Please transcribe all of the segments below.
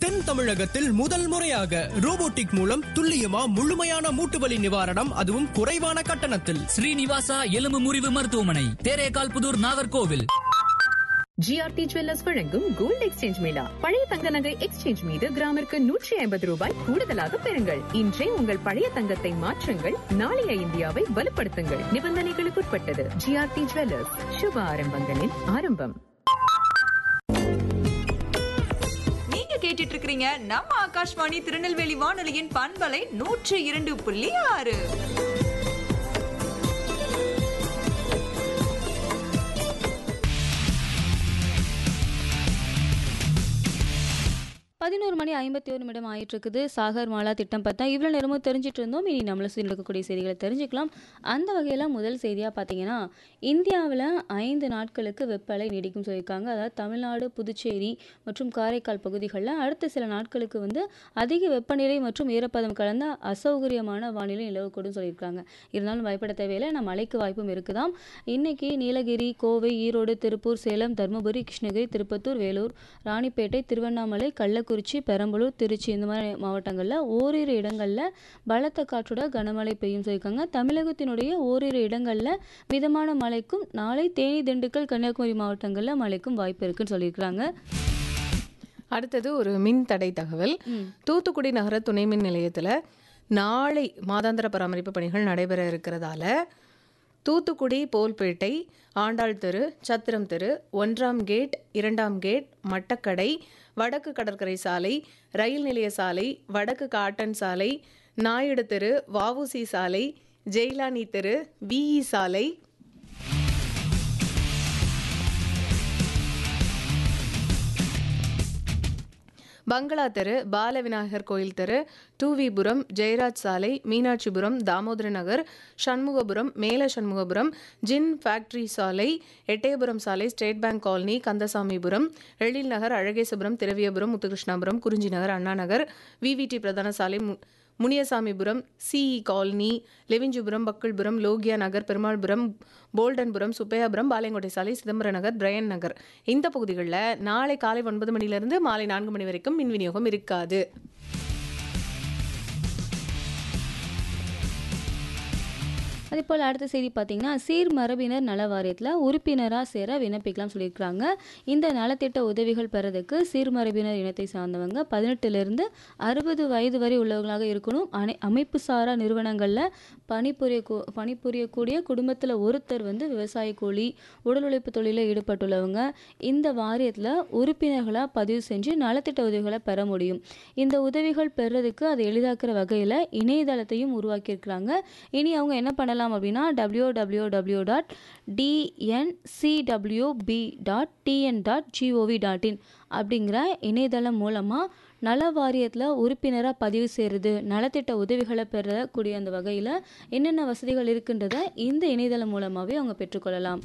தென் தமிழகத்தில் முதல் முறையாக ரோபோட்டிக் மூலம் துல்லியமா முழுமையான மூட்டுவலி நிவாரணம் அதுவும் குறைவான கட்டணத்தில் ஸ்ரீனிவாசா எலும்பு முறிவு மருத்துவமனை தேரேகால் புதூர் நாகர்கோவில் ஜிஆர்டி ஜுவல்லர்ஸ் வழங்கும் கோல்ட் எக்ஸ்சேஞ்ச் மேளா பழைய தங்க நகை எக்ஸ்சேஞ்ச் மீது கிராமிற்கு நூற்றி ஐம்பது ரூபாய் கூடுதலாக பெறுங்கள் இன்றே உங்கள் பழைய தங்கத்தை மாற்றுங்கள் நாளைய இந்தியாவை வலுப்படுத்துங்கள் நிபந்தனைகளுக்குட்பட்டது ஜிஆர்டி ஜுவல்லர்ஸ் சுப ஆரம்பங்களின் ஆரம்பம் நீங்க கேட்டுட்டு இருக்கிறீங்க நம்ம ஆகாஷ்வாணி திருநெல்வேலி வானொலியின் பண்பலை நூற்று இரண்டு புள்ளி ஆறு பதினோரு மணி ஐம்பத்தி ஒரு நிமிடம் ஆயிட்டு இருக்குது சாகர் மாலா திட்டம் பார்த்தா இவ்வளோ நேரமும் தெரிஞ்சிட்டு இருந்தோம் இனி நம்மள சுற்றி நடக்கக்கூடிய செய்திகளை தெரிஞ்சுக்கலாம் அந்த வகையில் முதல் செய்தியாக பார்த்தீங்கன்னா இந்தியாவில் ஐந்து நாட்களுக்கு வெப்பலை நீடிக்கும் சொல்லியிருக்காங்க அதாவது தமிழ்நாடு புதுச்சேரி மற்றும் காரைக்கால் பகுதிகளில் அடுத்த சில நாட்களுக்கு வந்து அதிக வெப்பநிலை மற்றும் ஈரப்பதம் கலந்த அசௌகரியமான வானிலை நிலவக்கூடும் சொல்லியிருக்காங்க இருந்தாலும் பயப்பட தேவையில்லை நம்ம மழைக்கு வாய்ப்பும் இருக்குதாம் இன்னைக்கு நீலகிரி கோவை ஈரோடு திருப்பூர் சேலம் தருமபுரி கிருஷ்ணகிரி திருப்பத்தூர் வேலூர் ராணிப்பேட்டை திருவண்ணாமலை கள்ளக்குறிச்சி பெரம்பலூர் திருச்சி இந்த மாதிரி மாவட்டங்களில் ஓரிரு இடங்களில் பலத்த காற்றோட கனமழை பெய்யும் சொல்லியிருக்காங்க தமிழகத்தினுடைய ஓரிரு இடங்களில் மிதமான மழைக்கும் நாளை தேனி திண்டுக்கல் கன்னியாகுமரி மாவட்டங்களில் மழைக்கும் வாய்ப்பு இருக்குன்னு சொல்லியிருக்காங்க அடுத்தது ஒரு மின் தடை தகவல் தூத்துக்குடி நகர துணை மின் நிலையத்தில் நாளை மாதாந்திர பராமரிப்பு பணிகள் நடைபெற இருக்கிறதால தூத்துக்குடி போல்பேட்டை ஆண்டாள் தெரு சத்திரம் தெரு ஒன்றாம் கேட் இரண்டாம் கேட் மட்டக்கடை வடக்கு கடற்கரை சாலை ரயில் நிலைய சாலை வடக்கு காட்டன் சாலை நாயுடு தெரு வஉசி சாலை ஜெயிலானி தெரு விஇ சாலை பங்களா தெரு பாலவிநாயகர் கோயில் தெரு டூவிபுரம் ஜெயராஜ் சாலை மீனாட்சிபுரம் தாமோதர நகர் சண்முகபுரம் மேல சண்முகபுரம் ஜின் ஃபேக்டரி சாலை எட்டயபுரம் சாலை state bank colony Kandasamypuram Ezhil Nagar Alagesapuram Thiraviyapuram Muthukrishnapuram Kurinji Nagar Anna Nagar V V D பிரதான சாலை மு- முனியசாமிபுரம் சிஇ காலனி லெவிஞ்சிபுரம் பக்கிள்புரம் லோகியா நகர் பெருமாள்புரம் போல்டன்புரம் சுப்பையாபுரம் பாளையங்கோட்டை சாலை சிதம்பரம் நகர் பிரையன் நகர் இந்த பகுதிகளில் நாளை காலை ஒன்பது மணிலிருந்து மாலை நான்கு மணி வரைக்கும் மின் விநியோகம் இருக்காது அதே போல் அடுத்த செய்தி பார்த்தீங்கன்னா சீர் மரபினர் நல வாரியத்தில் உறுப்பினராக சேர விண்ணப்பிக்கலாம் சொல்லியிருக்காங்க இந்த நலத்திட்ட உதவிகள் பெறதுக்கு சீர்மரபினர் இனத்தை சார்ந்தவங்க பதினெட்டுலேருந்து அறுபது வயது வரை உள்ளவங்களாக இருக்கணும் அனை அமைப்பு சாரா நிறுவனங்களில் பணிபுரிய பணிபுரியக்கூடிய குடும்பத்தில் ஒருத்தர் வந்து விவசாய கூலி உடல் உழைப்பு தொழிலில் ஈடுபட்டுள்ளவங்க இந்த வாரியத்தில் உறுப்பினர்களாக பதிவு செஞ்சு நலத்திட்ட உதவிகளை பெற முடியும் இந்த உதவிகள் பெறதுக்கு அதை எளிதாக்குற வகையில் இணையதளத்தையும் உருவாக்கியிருக்கிறாங்க இனி அவங்க என்ன பண்ணலாம் அப்படின்னா W W W dot T N C W B dot T N dot G O V dot in அப்படிங்கிற இணையதளம் மூலமாக நல வாரியத்தில் உறுப்பினராக பதிவு செய்கிறது நலத்திட்ட உதவிகளை பெறக்கூடிய அந்த வகையில் என்னென்ன வசதிகள் இருக்குன்றதை இந்த இணையதளம் மூலமாகவே அவங்க பெற்றுக்கொள்ளலாம்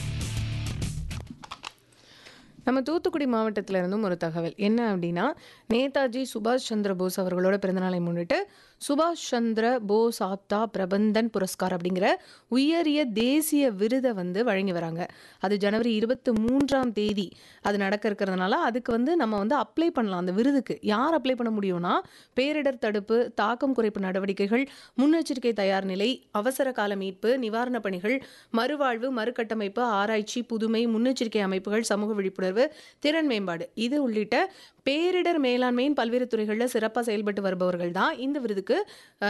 நம்ம தூத்துக்குடி மாவட்டத்துல இருந்தும் ஒரு தகவல் என்ன அப்படின்னா நேதாஜி சுபாஷ் சந்திர போஸ் அவர்களோட பிறந்தநாளை முன்னிட்டு சுபாஷ் சந்திர போஸ் ஆப்தா பிரபந்தன் புரஸ்கார் அப்படிங்கிற உயரிய தேசிய விருதை வந்து வழங்கி வராங்க அது ஜனவரி இருபத்தி மூன்றாம் தேதி அது நடக்க இருக்கிறதுனால அதுக்கு வந்து நம்ம வந்து அப்ளை பண்ணலாம் அந்த விருதுக்கு யார் அப்ளை பண்ண முடியும்னா பேரிடர் தடுப்பு தாக்கம் குறைப்பு நடவடிக்கைகள் முன்னெச்சரிக்கை தயார் நிலை அவசர கால மீட்பு நிவாரணப் பணிகள் மறுவாழ்வு மறுகட்டமைப்பு ஆராய்ச்சி புதுமை முன்னெச்சரிக்கை அமைப்புகள் சமூக விழிப்புணர்வு திறன் மேம்பாடு இது உள்ளிட்ட பேரிடர் மேலாண்மையின் பல்வேறு துறைகளில் சிறப்பாக செயல்பட்டு வருபவர்கள் தான் இந்த விருதுக்கு